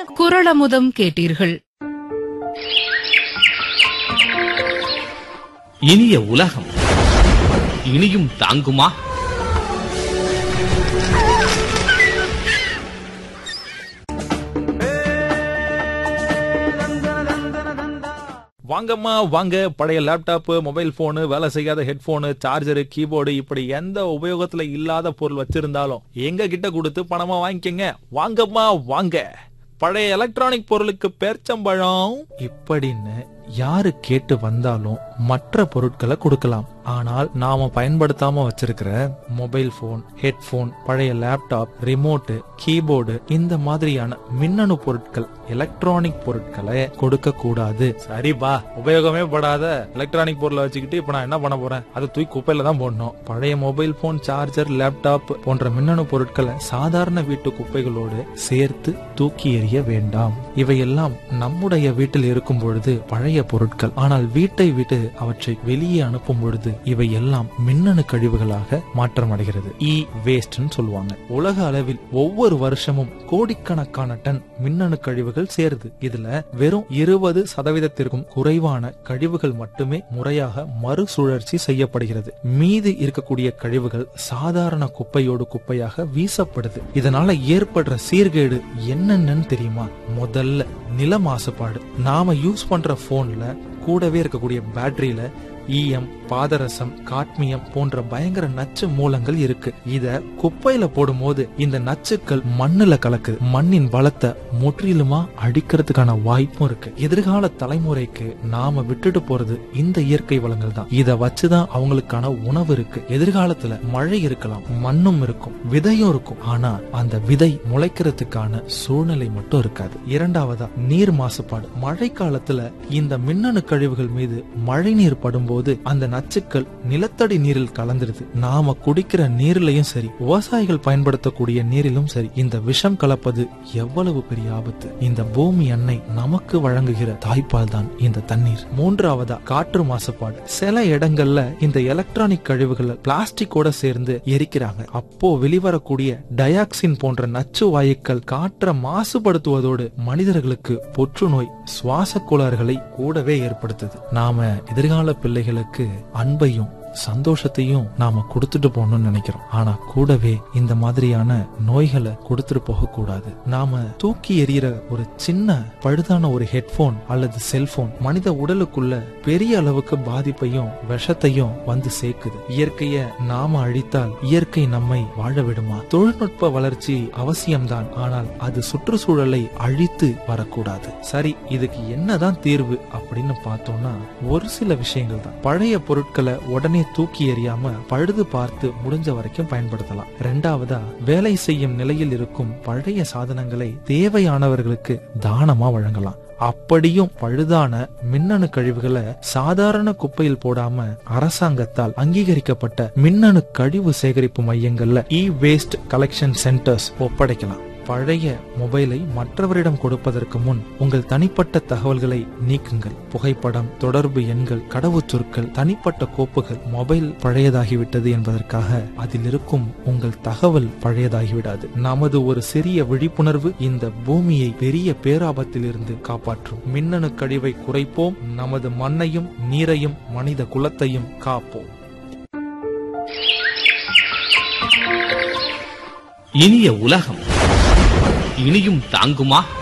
குரளமுதம் கேட்டீர்கள் இனிய உலகம் இனியும் தாங்குமா வாங்கம்மா வாங்க பழைய லேப்டாப் மொபைல் போனு வேலை செய்யாத ஹெட்போனு சார்ஜரு கீபோர்டு இப்படி எந்த உபயோகத்துல இல்லாத பொருள் வச்சிருந்தாலும் எங்க கிட்ட கொடுத்து பணமா வாங்கிக்கங்க வாங்கம்மா வாங்க பழைய எலக்ட்ரானிக் பொருளுக்கு பேர்ச்சம்பழம் இப்படின்னு யாரு கேட்டு வந்தாலும் மற்ற பொருட்களை கொடுக்கலாம் ஆனால் நாம பயன்படுத்தாம வச்சிருக்கிற மொபைல் போன் ஹெட்போன் பழைய லேப்டாப் ரிமோட் கீபோர்டு இந்த மாதிரியான மின்னணு பொருட்கள் எலக்ட்ரானிக் பொருட்களை கொடுக்க கூடாது சரிப்பா உபயோகமே படாத எலக்ட்ரானிக் பொருளை வச்சுக்கிட்டு இப்ப நான் என்ன பண்ண போறேன் அதை தூக்கி குப்பையில தான் போடணும் பழைய மொபைல் போன் சார்ஜர் லேப்டாப் போன்ற மின்னணு பொருட்களை சாதாரண வீட்டு குப்பைகளோடு சேர்த்து தூக்கி எறிய வேண்டாம் இவையெல்லாம் நம்முடைய வீட்டில் இருக்கும் பொழுது பழைய பொருட்கள் ஆனால் வீட்டை விட்டு அவற்றை வெளியே அனுப்பும் பொழுது இவை எல்லாம் மின்னணு கழிவுகளாக மாற்றமடைகிறது இ வேஸ்ட்னு சொல்லுவாங்க உலக அளவில் ஒவ்வொரு வருஷமும் கோடிக்கணக்கான டன் மின்னணு கழிவுகள் சேருது இதுல வெறும் இருபது சதவீதத்திற்கும் குறைவான கழிவுகள் மட்டுமே முறையாக மறுசுழற்சி செய்யப்படுகிறது மீதி இருக்கக்கூடிய கழிவுகள் சாதாரண குப்பையோடு குப்பையாக வீசப்படுது இதனால ஏற்படுற சீர்கேடு என்னென்னு தெரியுமா முதல்ல நில மாசுபாடு நாம யூஸ் பண்ற போன்ல கூடவே இருக்கக்கூடிய பேட்டரியில ஈயம் பாதரசம் காட்மியம் போன்ற பயங்கர நச்சு மூலங்கள் இருக்கு இத குப்பையில போடும்போது இந்த நச்சுக்கள் மண்ணுல கலக்குது மண்ணின் வளத்தை முற்றிலுமா அடிக்கிறதுக்கான வாய்ப்பும் இருக்கு எதிர்கால தலைமுறைக்கு நாம விட்டுட்டு போறது இந்த இயற்கை வளங்கள் தான் இத வச்சுதான் அவங்களுக்கான உணவு இருக்கு எதிர்காலத்துல மழை இருக்கலாம் மண்ணும் இருக்கும் விதையும் இருக்கும் ஆனா அந்த விதை முளைக்கிறதுக்கான சூழ்நிலை மட்டும் இருக்காது இரண்டாவதா நீர் மாசுபாடு மழை காலத்துல இந்த மின்னணு கழிவுகள் மீது மழை நீர் படும்போது அந்த நச்சுக்கள் நிலத்தடி நீரில் கலந்துருது நாம குடிக்கிற நீர்லயும் சரி விவசாயிகள் பயன்படுத்தக்கூடிய நீரிலும் சரி இந்த விஷம் கலப்பது எவ்வளவு பெரிய ஆபத்து இந்த பூமி அன்னை நமக்கு வழங்குகிற தாய்ப்பால் தான் இந்த தண்ணீர் மூன்றாவதா காற்று மாசுபாடு சில இடங்கள்ல இந்த எலக்ட்ரானிக் கழிவுகளை பிளாஸ்டிக்கோட சேர்ந்து எரிக்கிறாங்க அப்போ வெளிவரக்கூடிய டயாக்சின் போன்ற நச்சு வாயுக்கள் காற்றை மாசுபடுத்துவதோடு மனிதர்களுக்கு புற்றுநோய் சுவாச கோளாறுகளை கூடவே ஏற்படுத்துது நாம எதிர்கால பிள்ளைகளுக்கு அன்பையும் சந்தோஷத்தையும் நாம கொடுத்துட்டு போகணும்னு நினைக்கிறோம் ஆனா கூடவே இந்த மாதிரியான நோய்களை கொடுத்துட்டு போக கூடாது நாம தூக்கி எறிகிற ஒரு சின்ன பழுதான ஒரு ஹெட்போன் அல்லது செல்போன் மனித உடலுக்குள்ள பெரிய அளவுக்கு பாதிப்பையும் விஷத்தையும் வந்து சேர்க்குது இயற்கைய நாம அழித்தால் இயற்கை நம்மை வாழ விடுமா தொழில்நுட்ப வளர்ச்சி அவசியம்தான் ஆனால் அது சுற்றுச்சூழலை அழித்து வரக்கூடாது சரி இதுக்கு என்னதான் தீர்வு அப்படின்னு பார்த்தோம்னா ஒரு சில விஷயங்கள் தான் பழைய பொருட்களை உடனே தூக்கி எறியாம பழுது பார்த்து முடிஞ்ச வரைக்கும் பயன்படுத்தலாம் ரெண்டாவதா வேலை செய்யும் நிலையில் இருக்கும் பழைய சாதனங்களை தேவையானவர்களுக்கு தானமா வழங்கலாம் அப்படியும் பழுதான மின்னணு கழிவுகளை சாதாரண குப்பையில் போடாம அரசாங்கத்தால் அங்கீகரிக்கப்பட்ட மின்னணு கழிவு சேகரிப்பு மையங்கள்ல இ வேஸ்ட் கலெக்ஷன் சென்டர்ஸ் ஒப்படைக்கலாம் பழைய மொபைலை மற்றவரிடம் கொடுப்பதற்கு முன் உங்கள் தனிப்பட்ட தகவல்களை நீக்குங்கள் புகைப்படம் தொடர்பு எண்கள் கடவுச்சொற்கள் தனிப்பட்ட கோப்புகள் மொபைல் பழையதாகிவிட்டது என்பதற்காக அதில் இருக்கும் உங்கள் தகவல் பழையதாகிவிடாது நமது ஒரு சிறிய விழிப்புணர்வு இந்த பூமியை பெரிய பேராபத்திலிருந்து காப்பாற்றும் மின்னணு கழிவை குறைப்போம் நமது மண்ணையும் நீரையும் மனித குலத்தையும் காப்போம் இனிய உலகம் இனியும் தாங்குமா